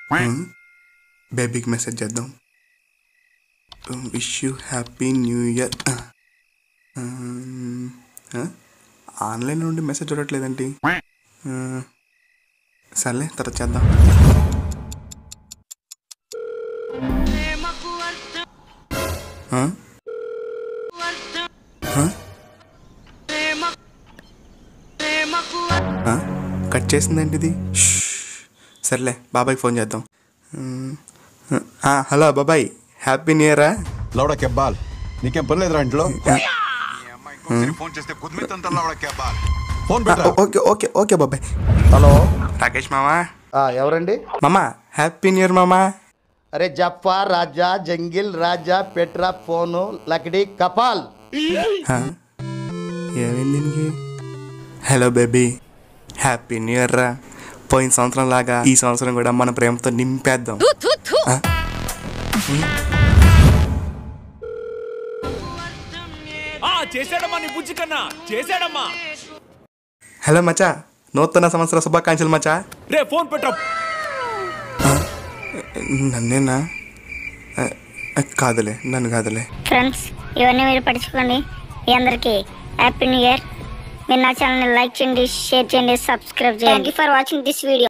బేబీకి మెసేజ్ చేద్దాం wish you happy new year online నుండి మెసేజ్ చూడట్లేదండి ఆ, సర్లే తర్వాత చేద్దాం ఆ? ఆ? ఆ? కట్ చేసిందండి ఇది షష్. సర్లే బాబాయ్కి ఫోన్ చేద్దాం ఆ, హలో బాబాయ్ హ్యాపీ న్యూ ఇయరా లౌడా కెబ్బాల్ నీకేం పని లేదురా ఇంట్లో ఫోన్ చేస్తే కుదిమితంతా లవడ క్యాబాల్ ఫోన్ పెట్టరా ఓకే ఓకే ఓకే బాబాయ్ హలో రాకేష్ మామా ఆ, ఎవరండి మామా హ్యాపీ న్యూ ఇయర్ మామా అరే జప్పా రాజా జంగిల్ రాజా పెట్రా ఫోను లకడి కపాల్ హా? ఏమైంది దీనికి hello baby happy new year రా పోయిన సంవత్సరం లాగా ఈ సంవత్సరం కూడా మన ప్రేమతో నింపేద్దాం ఆ? ఆ చేశాడమ్మా నీ బుజ్జి కన్నా చేశాడమ్మా హలో మచా నూతన సంవత్సర శుభాకాంక్షలు మచా రే ఫోన్ పెట్ట నన్నేనా ఆ, ఆ, కాదులే నన్ను కాదులే ఫ్రెండ్స్ ఇవన్నీ మీరు పట్టించుకోండి మీ అందరికీ హ్యాపీ న్యూ ఇయర్ మీరు నా ఛానల్ని లైక్ చేయండి షేర్ చేయండి సబ్స్క్రైబ్ చేయండి thank you for watching this video